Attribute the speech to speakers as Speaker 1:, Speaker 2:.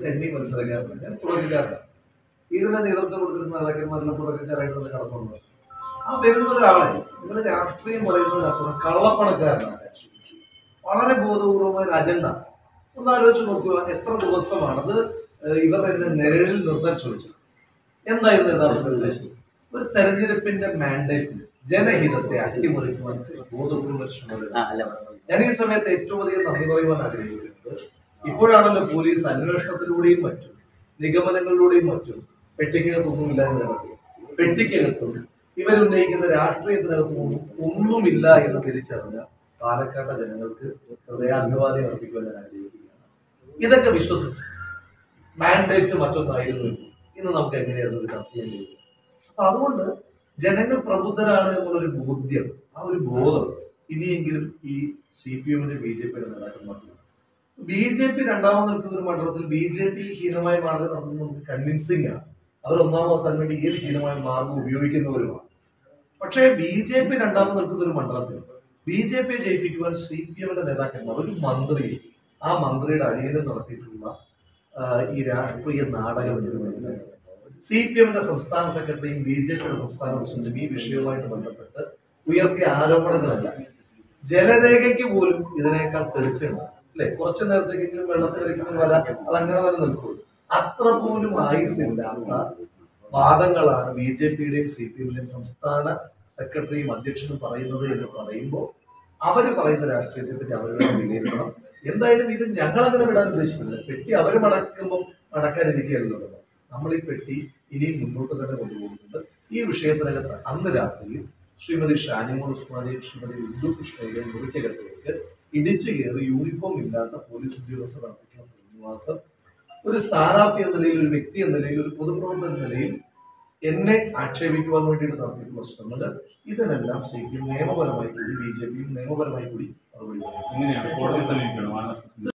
Speaker 1: കന്നി മത്സരക്കാരനാണ് ഞാൻ തുടക്കക്കാരനാണ് ഇതിനെ നേതൃത്വം കൊടുത്തിരുന്ന നേതാക്കന്മാരെല്ലാം തുടക്കക്കാരായിട്ട് തന്നെ കടന്നു വന്നത് ആ വരുന്ന ഒരാളെ നിങ്ങൾ രാഷ്ട്രീയം പറയുന്നതിനപ്പുറം കള്ളപ്പണക്കാരനാണ് രാഷ്ട്രീയം വളരെ ബോധപൂർവമായ ഒരു അജണ്ട ഒന്ന് ആലോചിച്ച് നോക്കുക എത്ര ദിവസമാണ് അത് ഏഹ്, ഇവർ എന്നെ നിഴലിൽ നിർത്താൻ ശ്രമിച്ചത് എന്തായിരുന്നു യഥാർത്ഥത്തിൽ ഉദ്ദേശിച്ചത് ഒരു തെരഞ്ഞെടുപ്പിന്റെ മാൻഡേറ്റ് ജനഹിതത്തെ അട്ടിമറിക്കുവാൻ ബോധപൂർവ്വ ശ്രമം
Speaker 2: ആ അല്ല
Speaker 1: ഞാൻ ഈ സമയത്ത് ഏറ്റവും അധികം നന്ദി പറയുവാൻ ആഗ്രഹിക്കുന്നത് ഇപ്പോഴാണല്ലോ പോലീസ് അന്വേഷണത്തിലൂടെയും മറ്റും നിഗമനങ്ങളിലൂടെയും മറ്റും പെട്ടിക്കകത്തൊന്നുമില്ല എന്ന് കണ്ടെത്തി പെട്ടിക്കകത്തും ഇവരുന്നയിക്കുന്ന രാഷ്ട്രീയത്തിനകത്തും ഒന്നും ഒന്നുമില്ല എന്ന് തിരിച്ചറിഞ്ഞ പാലക്കാട്ടെ ജനങ്ങൾക്ക് ഹൃദയാഭിവാദ്യം അർപ്പിക്കുവാൻ ഞാൻ ആഗ്രഹിക്കുകയാണ് ഇതൊക്കെ വിശ്വസിച്ച് മാൻഡേറ്റ് മറ്റൊന്നായിരുന്നു ഇന്ന് നമുക്ക് എങ്ങനെയാണ് ഇത് ചർച്ച ചെയ്യാൻ കഴിയും അപ്പൊ അതുകൊണ്ട് ജനങ്ങൾ പ്രബുദ്ധരാണ് എന്നുള്ളൊരു ബോധ്യം ആ ഒരു ബോധം ഇനിയെങ്കിലും ഈ സി പി എമ്മിന്റെ ബി ജെ പിയുടെ നേതാക്കന്മാർക്ക് ബി ജെ പി രണ്ടാമത് നിൽക്കുന്ന ഒരു മണ്ഡലത്തിൽ ബി ജെ പി ഹീനമായ മാർഗം നടത്തുന്നത് നമുക്ക് കൺവിൻസിംഗ് ആണ് അവർ ഒന്നാമതെത്താൻ വേണ്ടി ഏത് ഹീനമായ മാർഗം ഉപയോഗിക്കുന്നവരുമാണ് പക്ഷേ ബി ജെ പി രണ്ടാമത് നിൽക്കുന്ന ഒരു മണ്ഡലത്തിൽ ബി ജെ പിയെ ജയിപ്പിക്കുവാൻ സി പി എമ്മിന്റെ നേതാക്കന്മാർ ഒരു മന്ത്രി ആ മന്ത്രിയുടെ അടിയിൽ നടത്തിയിട്ടുള്ള ആ, ഈ രാഷ്ട്രീയ നാടകം എന്ന് സി പി എമ്മിന്റെ സംസ്ഥാന സെക്രട്ടറിയും ബി ജെ പിയുടെ സംസ്ഥാന പ്രസിഡന്റും ഈ വിഷയവുമായിട്ട് ബന്ധപ്പെട്ട് ഉയർത്തിയ ആരോപണങ്ങളല്ല ജലരേഖയ്ക്ക് പോലും ഇതിനേക്കാൾ തെളിച്ചുണ്ട് അല്ലെ കുറച്ചു നേരത്തേക്കെങ്കിലും വെള്ളത്തിൽ വരയ്ക്കുന്ന വല അതങ്ങനെ തന്നെ നിൽക്കും അത്ര പോലും ആയുസില്ലാത്ത വാദങ്ങളാണ് ബി ജെ പിയുടെയും സി പി എമ്മിന്റെയും സംസ്ഥാന സെക്രട്ടറിയും അധ്യക്ഷനും പറയുന്നത് എന്ന് പറയുമ്പോൾ അവര് പറയുന്ന രാഷ്ട്രീയത്തെ പറ്റി അവർ വിലയിരുത്തണം എന്തായാലും ഇത് ഞങ്ങൾ അങ്ങനെ വിടാൻ ഉദ്ദേശിക്കുന്നില്ല പെട്ടി അവര് മടക്കുമ്പോൾ മടക്കാനിരിക്കുകയല്ലോ നമ്മൾ ഈ പെട്ടി ഇനിയും മുന്നോട്ട് തന്നെ കൊണ്ടുപോകുന്നുണ്ട് ഈ വിഷയത്തിനകത്ത് അന്ന് രാത്രിയിൽ ശ്രീമതി ഷാനിമോൾ ഉസ്മാനെയും ശ്രീമതി ബിന്ദു കൃഷ്ണയുടെയും മുറിക്കകത്തേക്ക് ഇടിച്ചു കയറി യൂണിഫോം ഇല്ലാത്ത പോലീസ് ഉദ്യോഗസ്ഥർ നടത്തിയിട്ടുള്ള തോന്നിവാസം ഒരു സ്ഥാനാർത്ഥി എന്ന നിലയിൽ ഒരു വ്യക്തി എന്ന നിലയിൽ ഒരു പൊതുപ്രവർത്തന എന്ന നിലയിൽ എന്നെ ആക്ഷേപിക്കുവാൻ വേണ്ടിയിട്ട് നടത്തിയിട്ടുള്ള ശ്രമങ്ങൾ ഇതിനെല്ലാം സി പി എം നിയമപരമായി കൂടി ബി ജെ പിയും നിയമപരമായി കൂടി മറുപടി പറയും
Speaker 3: എങ്ങനെയാണ് കോടതി സമീപിക്കണം